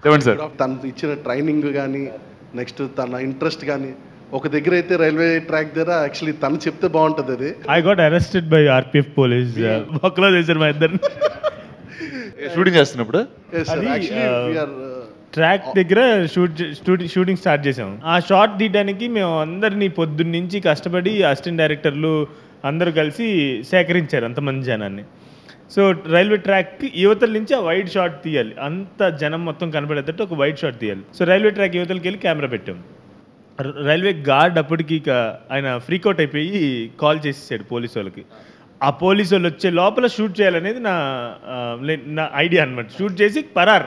చెప్పండి సార్ తను ఇచ్చిన ట్రైనింగ్ కానీ నెక్స్ట్ తన ఇంట్రెస్ట్ కానీ ఒక దగ్గర అయితే రైల్వే ట్రాక్ దగ్గర యాక్చువల్లీ తను చెప్తే బాగుంటుంది అది I got arrested by RPF police ఒక్కలో చేశారు మా ఇద్దరు షూటింగ్ చేస్తున్నప్పుడు అది, యాక్చువల్లీ uh, వీఆర్ ట్రాక్ దగ్గర షూట్ షూటింగ్ స్టార్ట్ చేసాం ఆ షాట్ తీయడానికి మేము అందరినీ పొద్దున్న నుంచి కష్టపడి అసిస్టెంట్ డైరెక్టర్లు అందరూ కలిసి సేకరించారు అంతమంది జనాన్ని సో రైల్వే ట్రాక్కి యువతల నుంచి ఆ వైడ్ షాట్ తీయాలి అంత జనం మొత్తం కనపడేటట్టు ఒక వైడ్ షాట్ తీయాలి సో రైల్వే ట్రాక్ యువతలకి వెళ్ళి కెమెరా పెట్టాం ర- రైల్వే గార్డ్ అప్పటికి ఇక ఆయన ఫ్రీకౌట్ అయిపోయి కాల్ చేసేసాడు పోలీసు వాళ్ళకి ఆ పోలీసు వాళ్ళు వచ్చే లోపల షూట్ చేయాలనేది నా ఆ, లే- నా ఐడియా అనమాట షూట్ చేసి పరార్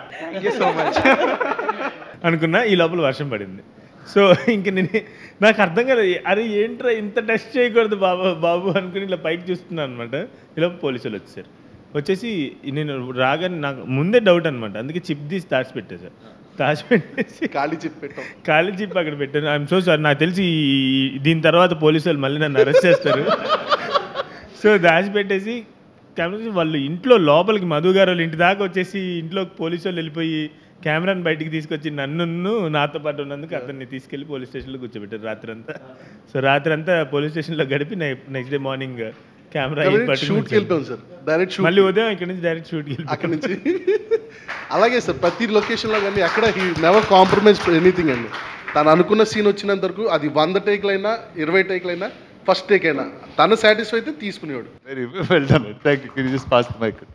అనుకున్నా ఈ లోపల వర్షం పడింది సో ఇంక నేను నాకు అర్థం కాదు అరే ఏంట్రా ఇంత టెస్ట్ చేయకూడదు బాబు బాబు అనుకుని ఇలా పైకి చూస్తున్నాను అనమాట ఈ లోపల పోలీసులు వచ్చారు వచ్చేసి నేను రాగానే నాకు ముందే డౌట్ అనమాట అందుకే చిప్ తీసి దాచిపెట్టేశారు దాచిపెట్టేసి ఖాళీ చెప్పి పెట్టాం ఖాళీ చిప్ అక్కడ పెట్టాను ఐఎమ్ సో సార్ నాకు తెలిసి ఈ- దీని తర్వాత పోలీసు వాళ్ళు మళ్ళీ నన్ను అరెస్ట్ చేస్తారు సో దాచిపెట్టేసి కెమెరా వాళ్ళు ఇంట్లో లోపలికి మధు గారు వాళ్ళ ఇంటి దాకా వచ్చేసి ఇంట్లో పోలీసు వాళ్ళు వెళ్ళిపోయి కెమెరాని బయటికి తీసుకొచ్చి నన్ను నాతో పాటు ఉన్నందుకు అతన్ని తీసుకెళ్లి పోలీస్ స్టేషన్లో కూర్చోబెట్టారు రాత్రి అంతా సో రాత్రి అంతా పోలీస్ స్టేషన్లో గడిపి నెక్స్ట్ డే మార్నింగ్ కెమెరా షూట్కి వెళ్ళిపోయాం సార్ డైరెక్ట్ షూట్ మళ్ళీ ఉదయం ఇక్కడ నుంచి డైరెక్ట్ షూట్కి వెళ్ళి అక్కడ నుంచి అలాగే సార్ ప్రతి లొకేషన్లో కానీ అక్కడ హీ నెవర్ కాంప్రమైజ్ ఎనీథింగ్ అండి తను అనుకున్న సీన్ వచ్చినంత వరకు అది వంద టేక్లైనా ఇరవై టేక్లైనా ఫస్ట్ టేక్ అయినా తను సాటిస్ఫై అయితే తీసుకునేవాడు very well done thank you just pass mic